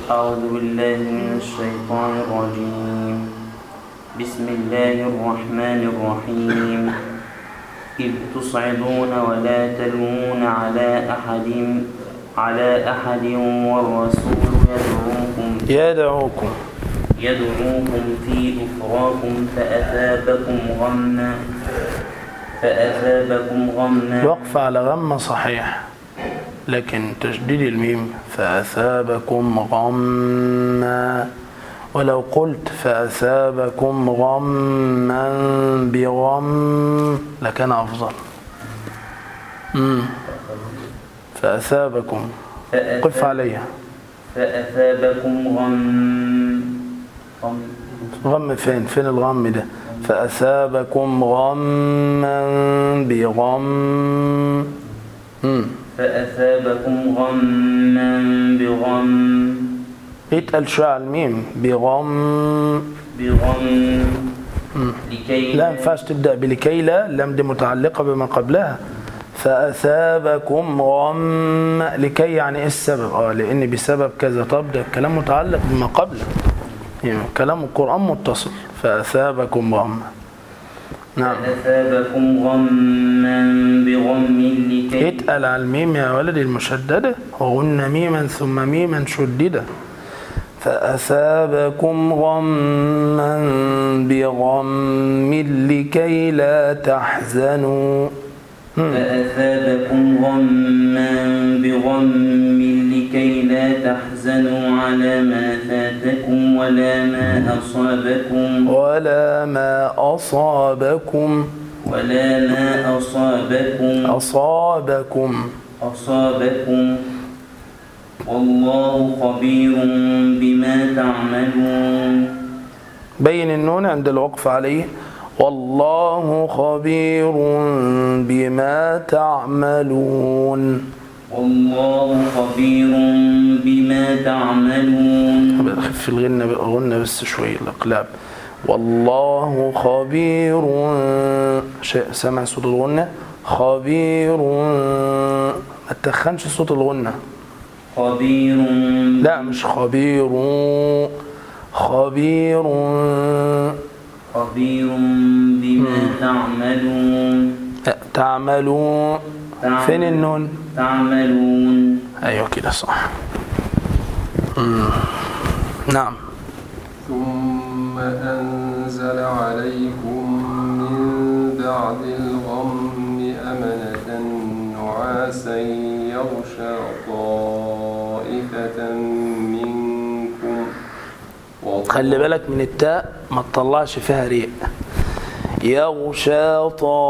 أعوذ بالله من الشيطان الرجيم بسم الله الرحمن الرحيم إذ تصعدون ولا تلوون على أحد على أحد والرسول يدعوكم يدعوكم يدعوكم في أخراكم فأثابكم غما فأثابكم غما الوقف على غم صحيح لكن تشديد الميم فأثابكم غما ولو قلت فأثابكم غما بغم لكان أفضل مم. فأثابكم قف عليها فأثابكم غم غم غم فين فين الغم ده فأثابكم غما بغم مم. فأثابكم غما بغم يتقل شوية على الميم بغم بغم لكي لا ينفعش تبدأ بلكي لا اللام دي متعلقة بما قبلها فأثابكم غم لكي يعني ايه السبب اه لان بسبب كذا طب ده الكلام متعلق بما قبله يعني كلام القرآن متصل فأثابكم غم نعم فأثابكم غما بغم لكي يتقل على الميم يا ولدي المشددة وغن ميما ثم ميما شددة فأثابكم غما بغم لكي لا تحزنوا فأثابكم غما بغم لكي لا تحزنوا على ما فاتكم ولا ما أصابكم ولا ما أصابكم ولا ما أصابكم أصابكم أصابكم والله خبير بما تعملون بين النون عند الوقف عليه والله خبير بما تعملون والله خبير بما تعملون خف الغنة الغنة بس شوية الأقلاب والله خبير شيء سمع صوت الغنة خبير ما تخنش صوت الغنة خبير لا مش خبير خبير خبير بما تعملون لا، تعملون فين النون تعملون ايوه كده صح مم. نعم ثم أنزل عليكم من بعد الغم أمنة نعاسا يغشى طائفة منكم خلي بالك من التاء ما تطلعش فيها ريق يغشى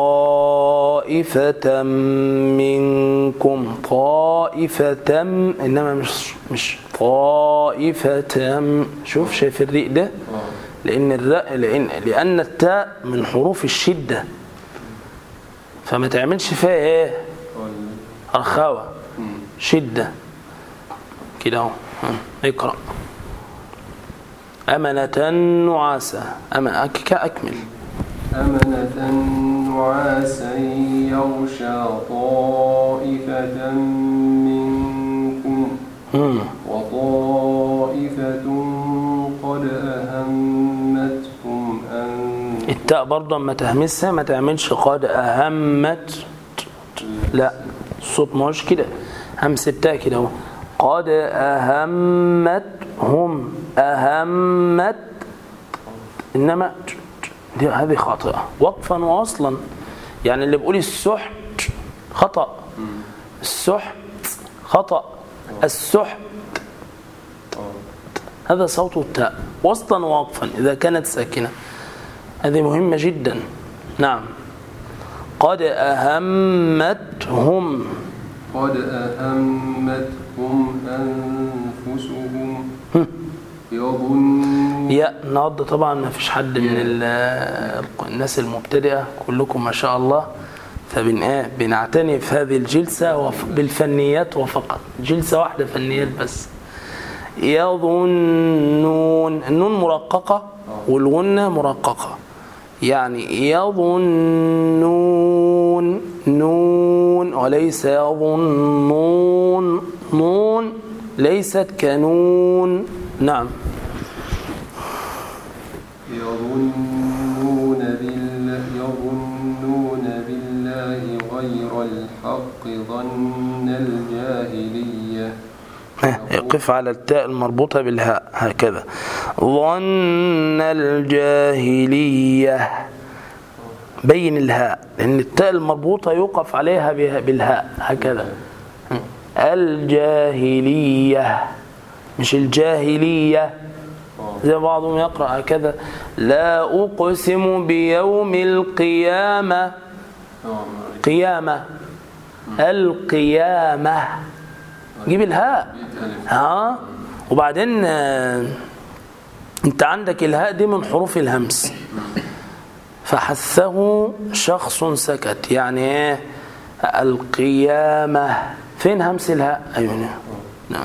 طائفة منكم طائفة إنما مش مش طائفة شوف شايف الريق ده لأن الراء لأن لأن التاء من حروف الشدة فما تعملش فيها إيه رخاوة شدة كده أهو ها، اقرأ أمنة نعاسة أما أك- أكمل أمنة نعاسا يغشى طائفة منكم مم. وطائفة قد أهمتهم أن التاء برضه اما تهمسها ما تعملش قد أهمت لا الصوت مش كده همس التاء كده اهو قد أهمتهم أهمت إنما دي هذه خاطئة وقفا وأصلا يعني اللي بيقول السحت خطأ السحت خطأ السحت هذا صوت التاء وصلا ووقفا إذا كانت ساكنة هذه مهمة جدا نعم قد أهمتهم قد أهمتهم أنفسهم يظنون يا نض طبعا ما فيش حد من ال- الناس المبتدئة كلكم ما شاء الله فبن ايه بنعتني في هذه الجلسة وف- بالفنيات وفقط جلسة واحدة فنيات بس يظنون النون مرققة والغنة مرققة يعني يظنون نون وليس يظنون نون ليست كنون نعم يظنون بالله يظنون بالله غير الحق ظن الجاهلية ها، يقف على التاء المربوطة بالهاء هكذا ظن الجاهلية بين الهاء لأن التاء المربوطة يوقف عليها بها- بالهاء هكذا الجاهلية مش الجاهلية زي بعضهم يقرأ هكذا لا أقسم بيوم القيامة آه، قيامة القيامة جيب الهاء ها وبعدين آه، انت عندك الهاء دي من حروف الهمس فحثه شخص سكت يعني ايه القيامة فين همس الهاء ايوه نعم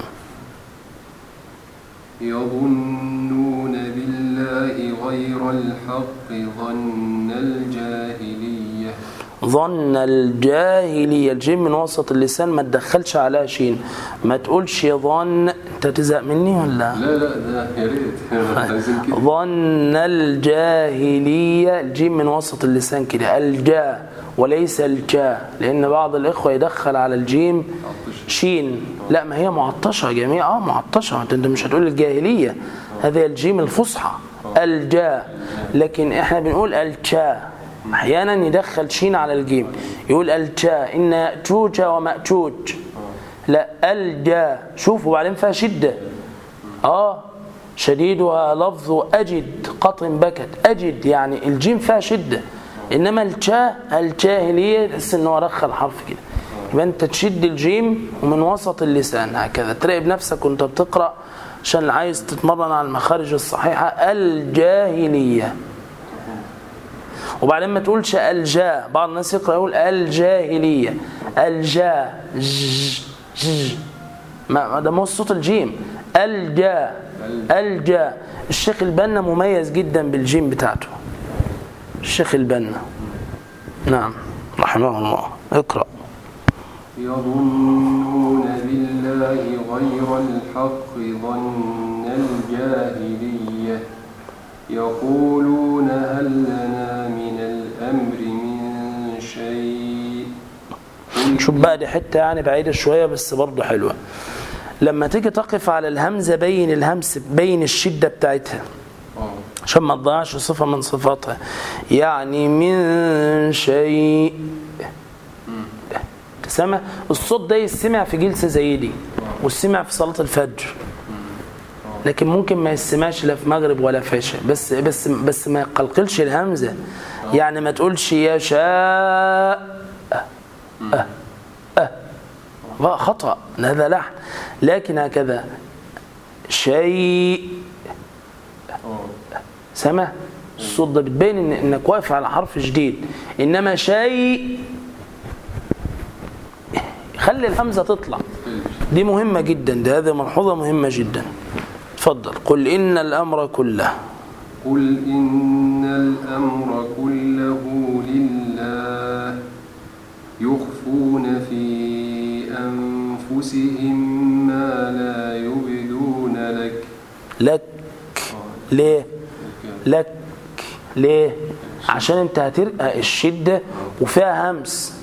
يظنون بالله غير الحق ظن الجاهلية ظن الجاهلية الجيم من وسط اللسان ما تدخلش عليها شين ما تقولش ظن انت تزهق مني ولا لا لا ده يا ريت عايزين كده ظن الجاهلية الجيم من وسط اللسان كده الجا وليس الجا لأن بعض الإخوة يدخل على الجيم شين لا ما هي معطشة يا جميع اه معطشة انت أنت مش هتقول الجاهلية هذه الجيم الفصحى الجا لكن احنا بنقول الجا احيانا يدخل شين على الجيم يقول الجا ان ياجوج وماجوج لا الجا شوفوا بعدين فيها شده اه شديدها لفظ أجد قطن بكت أجد يعني الجيم فيها شدة إنما الجا الجاهلية تحس إن هو رخى الحرف كده يبقى أنت تشد الجيم ومن وسط اللسان هكذا تراقب نفسك وأنت بتقرأ عشان عايز تتمرن على المخارج الصحيحة الجاهلية وبعدين ما تقولش الجا بعض الناس يقرأ يقول الجاهلية الجا ج ج ما ما ده مو صوت الجيم الجا الجا الشيخ البنا مميز جدا بالجيم بتاعته الشيخ البنا نعم رحمه الله اقرأ يظنون بالله غير الحق ظن الجاهلية يقولون هل لنا من الأمر من شيء شوف بقى دي حتة يعني بعيدة شوية بس برضه حلوة لما تيجي تقف على الهمزة بين الهمس بين الشدة بتاعتها آه. عشان ما تضيعش صفة من صفاتها يعني من شيء سمع الصوت ده يسمع في جلسة زي دي والسمع في صلاة الفجر لكن ممكن ما يسمعش لا في مغرب ولا في عشاء بس بس بس ما يقلقلش الهمزة يعني ما تقولش يا شاء أه أه أه خطأ هذا لحن لكن هكذا شيء سمع الصوت ده بتبين إن انك واقف على حرف جديد انما شيء خلي الهمزه تطلع دي مهمه جدا دي هذه ملحوظه مهمه جدا اتفضل قل ان الامر كله قل إن الأمر كله لله يخفون في أنفسهم ما لا يبدون لك لك ليه لك ليه عشان انت هترقى الشده وفيها همس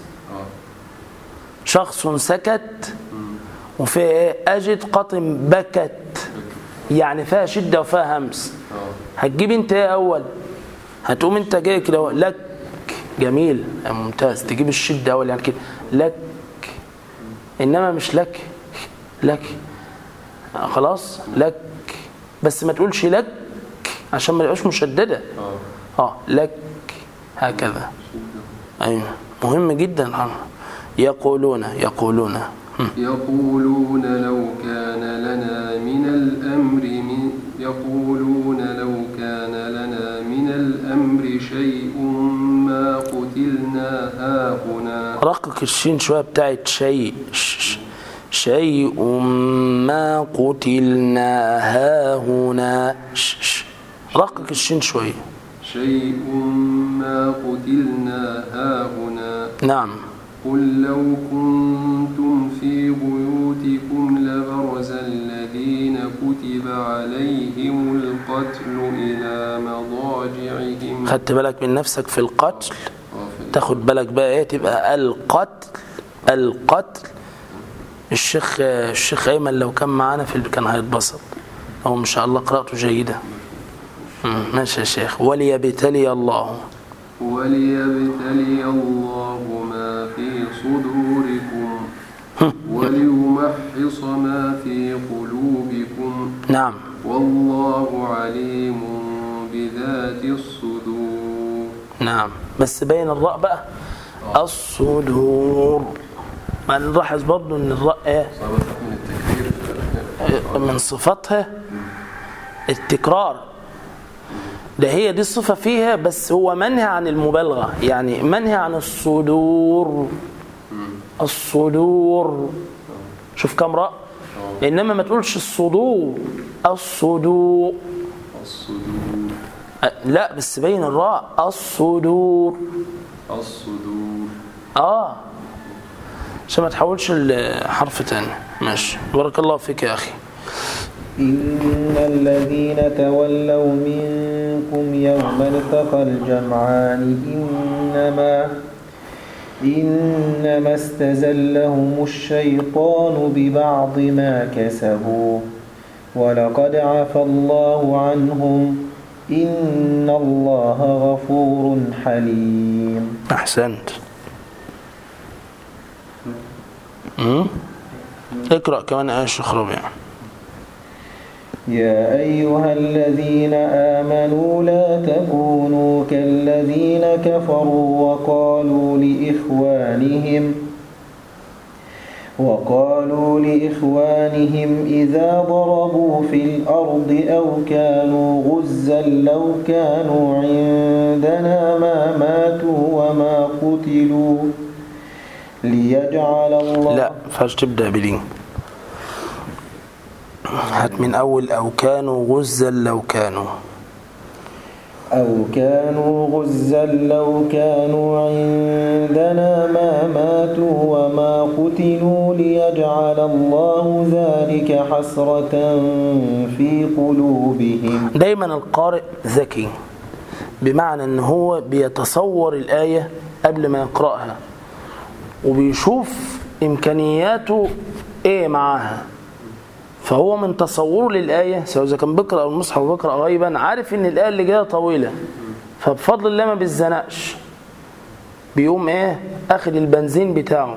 شخص سكت وفيها ايه اجد قطن بكت يعني فيها شده وفيها همس هتجيب انت ايه اول هتقوم انت جاي كده اهو، لك جميل ممتاز تجيب الشده اول يعني كده لك انما مش لك لك خلاص لك بس ما تقولش لك عشان ما يبقاش مشدده اه لك هكذا ايوه مهم جدا يقولون يقولون هم. يقولون لو كان لنا من الأمر من يقولون لو كان لنا من الأمر شيء ما قتلنا هاهنا رقق الشين شويه بتاعت شيء ش- ش- شيء ما قتلنا هاهنا ش- ش. رقق الشين شويه شيء ما قتلنا هاهنا نعم قل لو كنتم في بيوتكم لبرز الذين كتب عليهم القتل إلى مضاجعهم خدت بالك من نفسك في القتل وفي تاخد بالك بقى ايه تبقى القتل القتل الشيخ الشيخ ايمن لو كان معانا في كان هيتبسط هو ما شاء الله قراءته جيده مم، ماشي يا شيخ وليبتلي الله وليبتلي الله ما في صدوركم وليمحص ما في قلوبكم نعم والله عليم بذات الصدور نعم بس باين الراء بقى الصدور ما نلاحظ برضو ان الراء ايه من التكبير من صفاتها التكرار ده هي دي الصفة فيها بس هو منهى عن المبالغة يعني منهى عن الصدور الصدور شوف كم راء إنما ما تقولش الصدور الصدور الصدور أه، لا بس بين الراء الصدور الصدور اه عشان ما تحولش الحرف تاني ماشي بارك الله فيك يا أخي إن الذين تولوا منكم يوم التقى الجمعان إنما إنما استزلهم الشيطان ببعض ما كسبوا ولقد عفى الله عنهم إن الله غفور حليم أحسنت مم؟ اقرأ كمان آية الشيخ ربيع يا أيها الذين آمنوا لا تكونوا كالذين كفروا وقالوا لإخوانهم وقالوا لإخوانهم إذا ضربوا في الأرض أو كانوا غزا لو كانوا عندنا ما ماتوا وما قتلوا ليجعل الله لا فاش تبدأ بدي هات من أول أو كانوا غزا لو كانوا أو كانوا غزا لو كانوا عندنا ما ماتوا وما قتلوا ليجعل الله ذلك حسرة في قلوبهم دايما القارئ ذكي بمعنى ان هو بيتصور الآية قبل ما يقرأها وبيشوف إمكانياته إيه معاها فهو من تصوره للآية سواء إذا كان بيقرأ المصحف وبيقرأ غيبا عارف إن الآية اللي جاية طويلة فبفضل الله ما بيتزنقش بيقوم إيه أخد البنزين بتاعه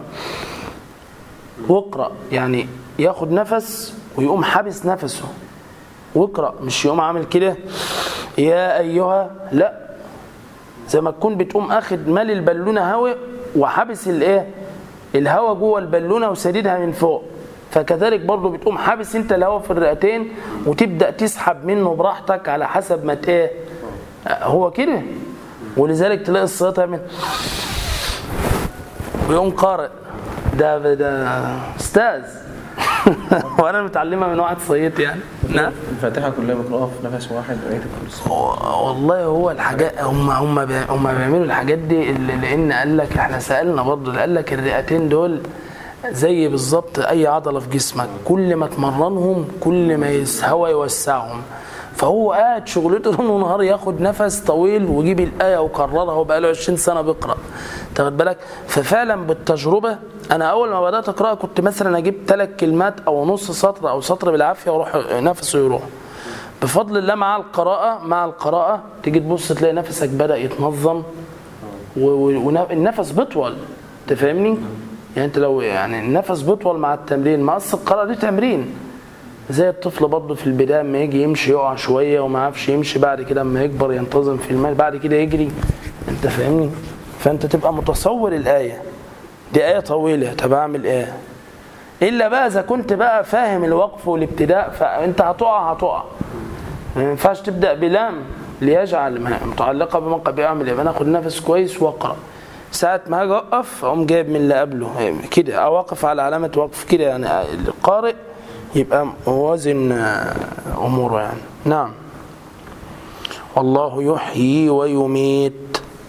واقرأ يعني ياخد نفس ويقوم حابس نفسه واقرأ مش يقوم عامل كده يا أيها لا زي ما تكون بتقوم أخد مال البالونة هواء وحابس الإيه الهواء جوه البالونة وسديدها من فوق فكذلك برضو بتقوم حابس انت الهواء في الرئتين وتبدأ تسحب منه براحتك على حسب ما ايه هو كده ولذلك تلاقي الصياد من ويقوم قارئ ده ده استاذ وانا متعلمها من واحد صياد يعني نعم الفاتحة كلها بقراها في نفس واحد وآية الكرسي والله هو الحاجات هم هم بي- هم بيعملوا الحاجات دي اللي- لان قال لك احنا سالنا برضه قال لك الرئتين دول زي بالظبط اي عضله في جسمك كل ما تمرنهم كل ما الهواء يوسعهم فهو قاعد شغلته ليل ونهار ياخد نفس طويل ويجيب الايه وكررها وبقى له 20 سنه بيقرا تاخد بالك ففعلا بالتجربه انا اول ما بدات اقرا كنت مثلا اجيب ثلاث كلمات او نص سطر او سطر بالعافيه واروح نفسه يروح بفضل الله مع القراءة مع القراءة تيجي تبص تلاقي نفسك بدأ يتنظم والنفس بيطول انت فاهمني؟ يعني انت لو يعني النفس بيطول مع التمرين مع اصل القراءة دي تمرين زي الطفل برضه في البداية لما يجي يمشي يقع شوية وما عارفش يمشي بعد كده لما يكبر ينتظم في المال بعد كده يجري انت فاهمني؟ فانت تبقى متصور الآية دي آية طويلة طب اعمل ايه؟ الا بقى اذا كنت بقى فاهم الوقف والابتداء فانت هتقع هتقع ما ينفعش تبدا بلام ليجعل ما- متعلقه بموقع بيعمل ايه ناخد نفس كويس واقرا ساعة ما هاجي اوقف اقوم جايب من اللي قبله كده او اقف على علامة وقف كده يعني القارئ يبقى موازن آه، اموره يعني نعم والله يحيي ويميت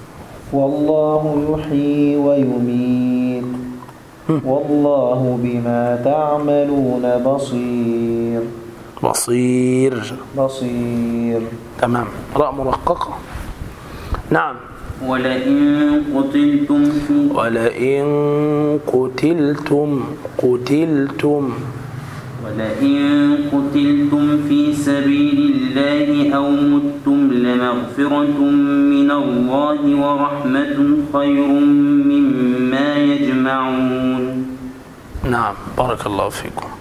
والله يحيي ويميت والله بما تعملون بصير بصير بصير تمام راء مرققة نعم ولئن قتلتم في ولئن قتلتم قتلتم ولئن قتلتم في سبيل الله أو متم لمغفرة من الله ورحمة خير مما يجمعون نعم بارك الله فيكم